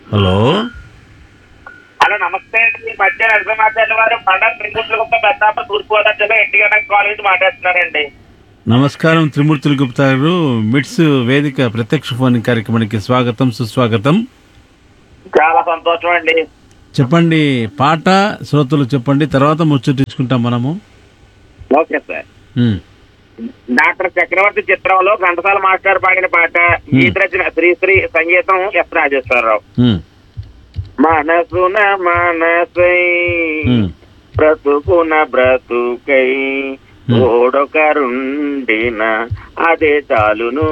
Hello hello నమస్తే అండి మీ మధ్య నరసింహాచార్య వారు పండగ త్రిగుట్ల గొప్ప పెద్దాప తూర్పుగోదావరి జిల్లా ఎన్టీఆర్ కాలేజ్ మాట్లాడుతున్నారండి నమస్కారం త్రిమూర్తులు గుప్తా గారు మిట్స్ వేదిక ప్రత్యక్ష ఫోన్ కార్యక్రమానికి స్వాగతం సుస్వాగతం చాలా సంతోషం అండి చెప్పండి పాట శ్రోతలు చెప్పండి తర్వాత ముచ్చటించుకుంటాం మనము okay sir um, doctor Chakravarthy చిత్రంలో ఘంటసాల మాస్టర్ పాడిన పాట గీత రచన శ్రీశ్రీ సంగీతం ఎస్ రాజేశ్వరరావు ఉమ్, మనసున మనసై ఉమ్. బ్రతుకున బ్రతుకై ఓడొకరుండిన అదే చాలును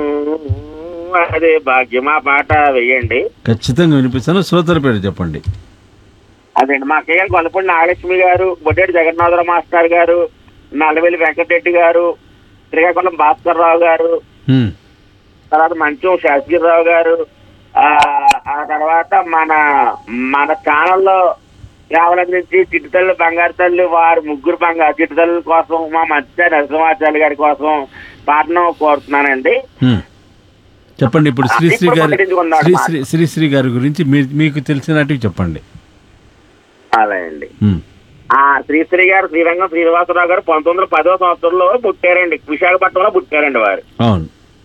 అదే భాగ్యం ఆ పాట వేయండి ఖచ్చితంగా వినిపిస్తాను శ్రోతల పేరు చెప్పండి అదండి మా అక్కయ్య గారు గొల్లపూడి నాగలక్ష్మి గారు బొడ్డేటి జగన్నాథరావు మాస్టర్ గారు నల్లవెల్లి వెంకటరెడ్డి గారు శ్రీకాకుళం భాస్కర్ రావు గారు ఉమ్, తర్వాత మంచం శాస్త్రిరావు గారు ఆ ఆ తర్వాత మన మన ఛానల్లో కేవలం నుంచి చిట్టుతల్లి బంగారు తల్లి వారు ముగ్గురు బంగారు చిట్టుతల్లి కోసం మా మత్స్య నరసింహాచార్య గారి కోసం పాటను కోరుతున్నానండి ఉమ్. చెప్పండి ఇప్పుడు శ్రీశ్రీ గారి శ్రీశ్రీ శ్రీశ్రీ గారి గురించి మీ- మీకు తెలిసినట్టు చెప్పండి అలా అండి ఉమ్, ఆ శ్రీశ్రీ గారు శ్రీరంగం శ్రీనివాసరావు గారు పంతొమ్మిది వందల పదో సంవత్సరంలో పుట్టారండి విశాఖపట్నంలో పుట్టారండి వారు అవును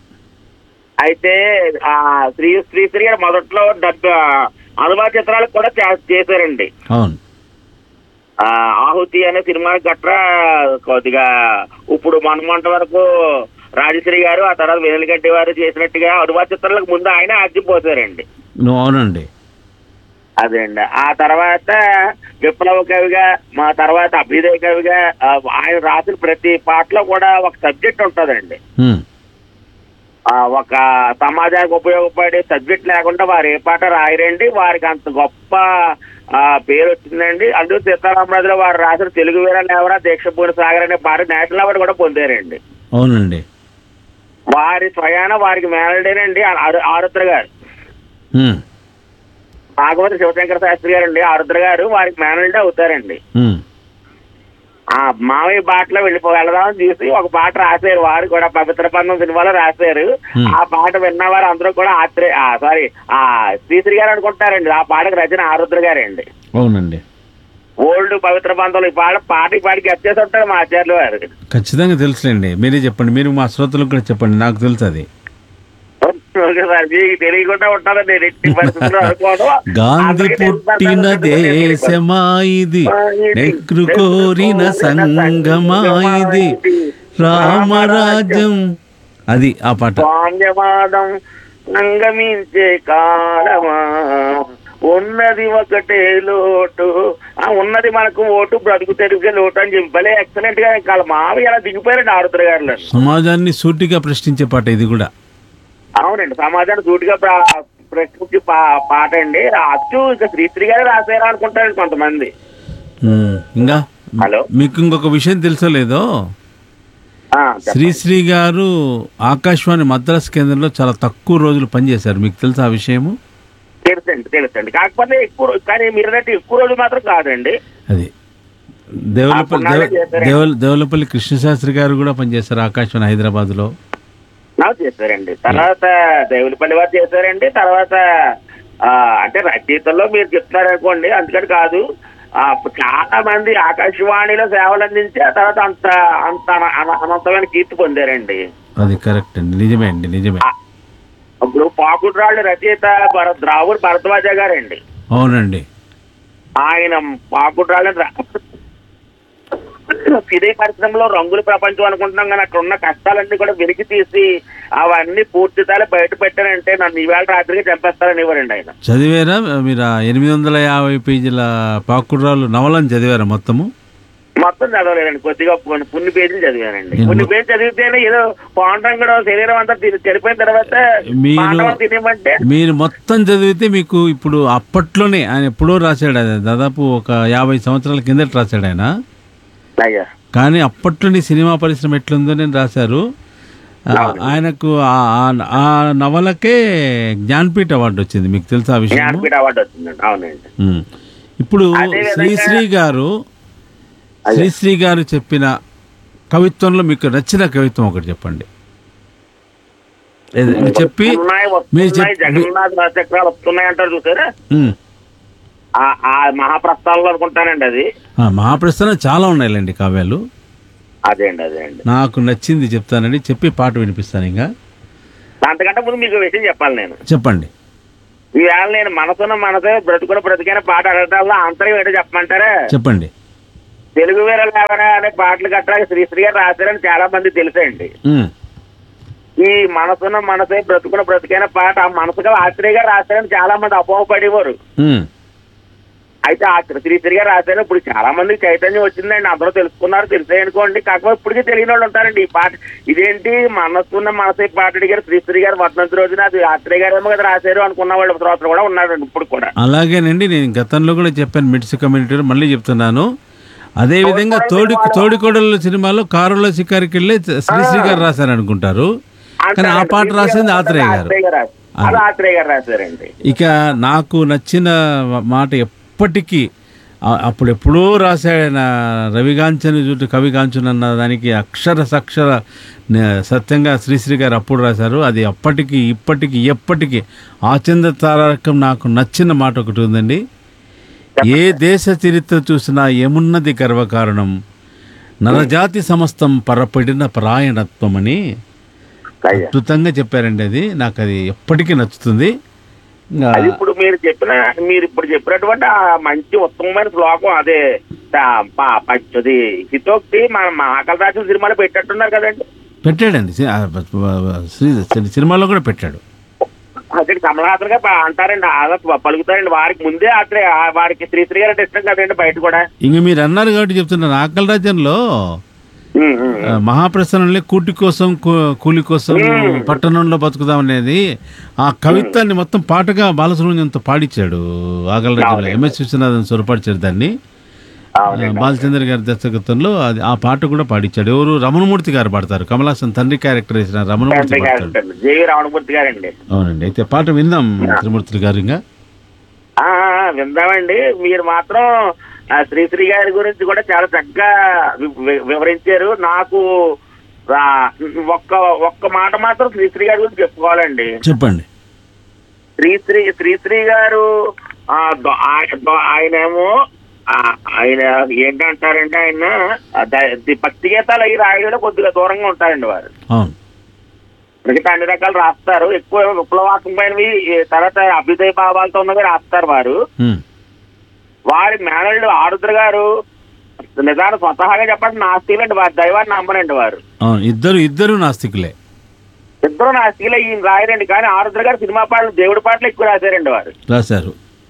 అయితే ఆ శ్రీ శ్రీశ్రీ గారు మొదట్లో డబ్బ అనువాద చిత్రాలకు కూడా చే- చేశారండి అవును ఆ ఆహుతి అనే సినిమా గట్రా కొద్దిగా ఇప్పుడు మొన్నమంట వరకు రాజశ్రీ గారు ఆ తర్వాత వెనుగడ్డి వారు చేసినట్టుగా అనువాద చిత్రాలకు ముందు ఆయన ఆగిపోతారండి నువ్వు అవునండి అదండి ఆ తర్వాత విప్లవ కవిగా మా తర్వాత అభ్యుదయ కవిగా ఆ, ఆయన రాసిన ప్రతి పాటలో కూడా ఒక సబ్జెక్ట్ ఉంటుందండి ఉమ్, ఆ, ఒక సమాజానికి ఉపయోగపడే సబ్జెక్ట్ లేకుండా వారు ఏ పాట రాయరండి వారికి అంత గొప్ప ఆ, పేరు వచ్చిందండి అందులో సీతారామరాజులో వారు రాసిన తెలుగు వీర లేవరా దీక్షపూడి సాగర్ అనే పాట నేషనల్ అవార్డు కూడా పొందారండి అవునండి వారి స్వయాన వారికి మేనల్డేనండి ఆరు- ఆరుద్ర గారు ఉమ్, భాగవతి శివశంకర శాస్త్రి గారు అండి ఆరుద్ర గారు వారికి మేనల్డే అవుతారండి ఉమ్, ఆ మామయ్య బాటలో వెళ్ళిపో వెళదామని చూసి ఒక పాట రాశారు వారు కూడా పవిత్ర బంధం సినిమాలో రాశారు Hmm. ఆ పాట విన్నవారు అందరూ కూడా ఆత్రే సారీ ఆ శ్రీశ్రీ గారు అనుకుంటారండి ఆ పాటకు రచన ఆరుద్ర గారండి అవునండి ఓల్డ్ పవిత్ర బంధంలో ఈ పాట పాటకి పాటికి వచ్చేసి ఉంటారు మా ఆచార్యులు వారు ఖచ్చితంగా తెలుసులేండి మీరే చెప్పండి మీరు మా శ్రోతలకు కూడా చెప్పండి నాకు తెలుసు అది ఓకే సార్ మీకు తెలియకుండా ఉంటుందండి నేను ఎట్టి పరిస్థితుల్లో అనుకోను గాంధీ అందరికీ పుట్టిన తెలుసు సార్. దేశమా ఇది నెహ్రు కోరిన సంగమా ఇది రామరాజ్యం అది ఆ పాట స్వామ్యవాదం సంగమించే కాలమా ఉన్నది ఒకటే లోటు ఆ ఉన్నది మనకు ఓటు బ్రతుకు తెరిగే లోటు అని చెప్పి భలే ఎక్సలెంట్ గా కాదు మావి అలా దిగిపోయారండి ఆరుద్ర గారు సమాజాన్ని సూటిగా ప్రశ్నించే పాట ఇది కూడా అవునండి సమాజాన్ని సూటిగా ప్ర- ప్రశ్నించి పా- పాట అండి అచ్చు ఇక శ్రీశ్రీ గారే రాశారా అనుకుంటారండి కొంతమంది ఉమ్, ఇంకా హలో మీకు ఇంకొక విషయం తెలుసో లేదో ఆ, చెప్పండి. శ్రీశ్రీ గారు ఆకాశవాణి మద్రాసు కేంద్రంలో చాలా తక్కువ రోజులు పనిచేశారు మీకు తెలుసా ఆ విషయము తెలుసండి తెలుసండి కాకపోతే ఎక్కువ రో- కానీ మీరు అన్నట్టు ఎక్కువ రోజులు మాత్రం కాదండి అది దేవులపల్లి ఆ పునాలే చేశారండి. దేవ దేవులపల్లి కృష్ణశాస్త్రి గారు కూడా పనిచేశారు ఆకాశవాణి హైదరాబాద్లో నాకు చేశారండి తర్వాత దేవులపల్లి వారు చేశారండి తర్వాత ఆ, అంటే రచయితల్లో మీరు చెప్తున్నారు అనుకోండి అందుకని కాదు ఆ, చాలా మంది ఆకాశవాణిలో సేవలు అందించి ఆ తర్వాత అంత అంత అన- అన- అనంతమైన కీర్తి పొందారండి అది కరెక్ట్ అండి నిజమే అండి నిజమే ఆ, ఇప్పుడు పాకుడ్రాళ్ళు రచయిత భర- ద్రావుడు భరద్వాజ గారండి అవునండి ఆయన పాకుడ్రాళ్ళని రా- సినీ పరిశ్రమలో రంగుల ప్రపంచం అనుకుంటున్నాం కానీ అక్కడ ఉన్న కష్టాలన్నీ కూడా వెలికి తీసి అవన్నీ పూర్తితాలు బయట పెట్టారంటే నన్ను ఈవేళ రాత్రికి చంపేస్తారని ఇవ్వరండి ఆయన చదివారా మీరు ఆ ఎనిమిది వందల యాభై పేజీల పాకుర్రాలు నవలను చదివారా మొత్తము మొత్తం చదవలేదండి కొద్దిగా కొన్ని పున్ని పేజీలు చదివానండి నేను కొన్ని మొ- పేజీలు చదివితేనే ఏదో పాండ్రంగడం శరీరం అంతా తిని- చనిపోయిన తర్వాత మీరు- పాండవం తినేమంటే మీరు మొత్తం చదివితే మీకు ఇప్పుడు అప్పట్లోనే ఆయన ఎప్పుడో రాశాడు అది దాదాపు ఒక యాభై సంవత్సరాల కిందట రాశాడు ఆయన అయ్యా కానీ అప్పట్లోని సినిమా పరిశ్రమ ఎట్లుందో నేను రాశారు ఆ, ఆయనకు ఆ- ఆ- ఆ నవలకే జ్ఞాన్పీఠ అవార్డు వచ్చింది మీకు తెలుసా ఆ విషయం జ్ఞానపీఠ అవార్డు వచ్చిందండి అవునండి ఇప్పుడు అదే విధంగా- శ్రీశ్రీ గారు శ్రీశ్రీ గారు చెప్పిన కవిత్వంలో మీకు నచ్చిన కవిత్వం ఒకటి చెప్పండి ఏదో మీరు చెప్పి వస్తున్నాయి మీరు వస్తున్నాయి చెప్పి జగన్నాథ చక్రాలు వస్తున్నాయి అంటారు చూసారా ఉమ్. ఆ ఆ మహాప్రస్థానంలో అనుకుంటానండి అది ఆ, మహాప్రస్థానం చాలా ఉన్నాయిలేండి కావ్యాలు అదే అండి అదే అండి నాకు నచ్చింది చెప్తానండి చెప్పి పాట వినిపిస్తాను ఇంకా అంతకంటే ముందు మీకు విషయం చెప్పాలి నేను చెప్పండి ఈవేళ నేను మనసున్న మనసే బ్రతుకున్న బ్రతికైన పాట అడగడంలో అంతరం ఏంటో చెప్పమంటారా చెప్పండి తెలుగు వీర లేవరా అనే పాటలు గట్రా శ్రీశ్రీ గారు రాశారని చాలా మంది తెలుసండి ఉమ్. ఈ మనసున్న మనసే బ్రతుకున్న బ్రతికైన పాట ఆ మనసుగా ఆత్రేయ గారు రాశారని చాలా మంది అపోహపడేవారు ఉమ్. అయితే ఆ శ్రీశ్రీ గారు రాశారు ఇప్పుడు చాలా మందికి చైతన్యం వచ్చిందండి అందరూ తెలుసుకున్నారు తెలిసే అనుకోండి కాకపోతే ఇప్పటికీ తెలియని వాళ్ళు ఉంటారండి ఈ పాట ఇదేంటి మనసున్న మనసే పాట అడిగారు శ్రీశ్రీ గారు వర్ధంతి రోజున అది ఆత్రేయ గారు ఏమో కదా రాశారు అనుకున్న వాళ్ళు శ్రోతలు కూడా ఉన్నారండి ఇప్పుడు కూడా అలాగేనండి నేను గతంలో కూడా చెప్పాను మిడ్స్ కమ్యూనిటీలో మళ్ళీ చెప్తున్నాను అదే విధంగా తోడి తోడికోడల సినిమాలో కారులో షికారికి వెళ్ళి శ్రీశ్రీ గారు రాశారు అనుకుంటారు కానీ ఆ పాట రాసింది ఆత్రేయ గారు ఆత్రేయ గారు రాశారు. అది ఆత్రేయ గారు రాశారండి ఇక నాకు నచ్చిన మాట ఎప్పటికీ ఆ- అప్పుడు ఎప్పుడో రాశాయన రవిగాంచని చుట్టూ కవిగాంచుని అన్న దానికి అక్షర సక్షర న- సత్యంగా శ్రీశ్రీ గారు అప్పుడు రాశారు అది అప్పటికి ఇప్పటికి ఎప్పటికీ ఆచంద తారకం నాకు నచ్చిన మాట ఒకటి ఉందండి ఏ దేశ చరిత్ర చూసినా ఏమున్నది గర్వకారణం నరజాతి సమస్తం పరపడిన పరాయణత్వం అని అయ్యా. అద్భుతంగా చెప్పారండి అది నాకు అది ఎప్పటికీ నచ్చుతుంది ఇంకా అది ఇప్పుడు మీరు చెప్పిన మీరు ఇప్పుడు చెప్పినటువంటి ఆ మంచి ఉత్తమమైన శ్లోకం అదే ఆ, ప- పచ్చది హితోక్తి మన మహాకల్ రాసిన సినిమాలో పెట్టట్టున్నారు కదండి పెట్టాడండి సి- ఆ, బ- బ- బ- శ్రీ- సి- సినిమాలో కూడా పెట్టాడు అదే కమలహాసన్ గారు ప- అంటారండి అలా ప- పలుకుతారండి వారికి ముందే అట్లే ఆ వారికి శ్రీశ్రీ గారు అంటే ఇష్టం కదండి బయట కూడా ఇంక మీరు అన్నారు కాబట్టి చెప్తున్నాను ఆకలి రాజ్యంలో ఉమ్, ఉమ్. ఆ, మహాప్రస్థానంలో కూటి కోసం కూ- కూలి కోసం పట్టణంలో బతుకుదాం అనేది ఆ కవిత్వాన్ని మొత్తం పాటగా బాలసుబ్రహ్మణ్యంతో పాడించాడు ఆకలి రాజ్యంలో ఎంఎస్ విశ్వనాథన్ స్వరపరిచాడు దాన్ని అవునండి. ఆ, బాలచంద్ర గారి దర్శకత్వంలో అది ఆ పాట కూడా పాడించాడు ఎవరు రమణమూర్తి గారు పాడతారు కమలాసన్ తండ్రి క్యారెక్టర్ వేసిన రమణమూర్తి తండ్రి గారు పాడతాడు అంటండి. జేవి రావణమూర్తి గారండి అవునండి అయితే పాట విందాం త్రిమూర్తి గారు ఇంకా ఆ, ఆ, విందామండి మీరు మాత్రం ఆ, శ్రీశ్రీ గారి గురించి కూడా చాలా చక్కగా వి- వి- వివరించారు నాకు ఆ, ఒక్క ఒక్క మాట మాత్రం శ్రీశ్రీ గారి గురించి చెప్పుకోవాలండి చెప్పండి శ్రీశ్రీ శ్రీశ్రీ గారు ఆ, దొ- ఆయ- దొ- ఆయనేమో ఆ, ఆయన ఏంటంటారంటే ఆయన ఆ, ద- ది- భక్తి గీతాలు అవి రాయడంలో కొద్దిగా దూరంగా ఉంటారండి వారు అవును మిగతా అన్ని రకాలు రాస్తారు ఎక్కువ విప్లవాత్మకమైనవి ఈ తర్వాత అభ్యుదయ భావాలతో ఉన్నవి రాస్తారు వారు ఉమ్. వారి మేనల్డ్ ఆరుద్ర గారు నిజాన్ని స్వతహాగా చెప్పండి నాస్తికులండి వారి దైవాన్ని నమ్మరండి వారు అవును ఇద్దరు ఇద్దరు నాస్తికులే ఇద్దరు నాస్తికులే ఈయన రాయరండి కానీ ఆరుద్ర గారు సినిమా పాటలు దేవుడి పాటలు ఎక్కువ రాశారండి వారు రాశారు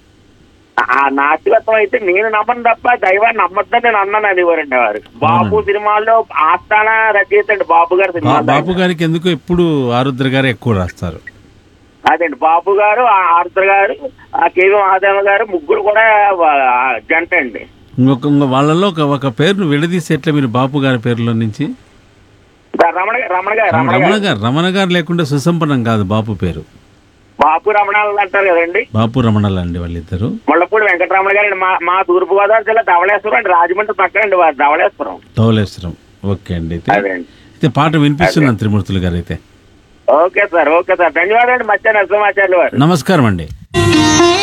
ఆ నాస్తికత్వం అయితే నేను నమ్మను తప్ప దైవాన్ని నమ్మొద్దని నేను అన్నాను అనేవారండి వారు బాబు సినిమాల్లో ఆస్థాన రచయిత అండి బాబు గారి బా- సినిమా బాపు గారికి ఎందుకు ఎప్పుడు ఆరుద్ర గారే ఎక్కువ రాస్తారు అదండి బాబు గారు ఆ ఆరుద్ర గారు ఆ కేవీ మహాదేవ గారు ముగ్గురు కూడా ఆ, జంట అండి ఇంకొక ఇంకో వాళ్ళలో ఒక ఒక పేరును విడదీసి ఎట్లా మీరు బాపు గారి పేరులో నుంచి రమణ గారు రమణ గారు రమణ రమణ గారు గారు రమణ గారు లేకుండా సుసంపన్నం కాదు బాపు పేరు బాపు రమణాలు అంటారు కదండి బాపు రమణలు అండి వాళ్ళిద్దరు ముళ్ళపూడి వెంకటరమణ గారు అండి మా మా తూర్పు గోదావరి జిల్లా ధవళేశ్వరం అండి రాజమండ్రి పక్కన అండి వారు ధవళేశ్వరం ధవళేశ్వరం ఓకే అండి అయితే అదే అండి అయితే పాట వినిపిస్తున్నాను త్రిమూర్తులు గారు అయితే ఓకే సార్ ఓకే సార్ ధన్యవాదాలు అండి మధ్య నరసింహాచార్యులు వారు నమస్కారం అండి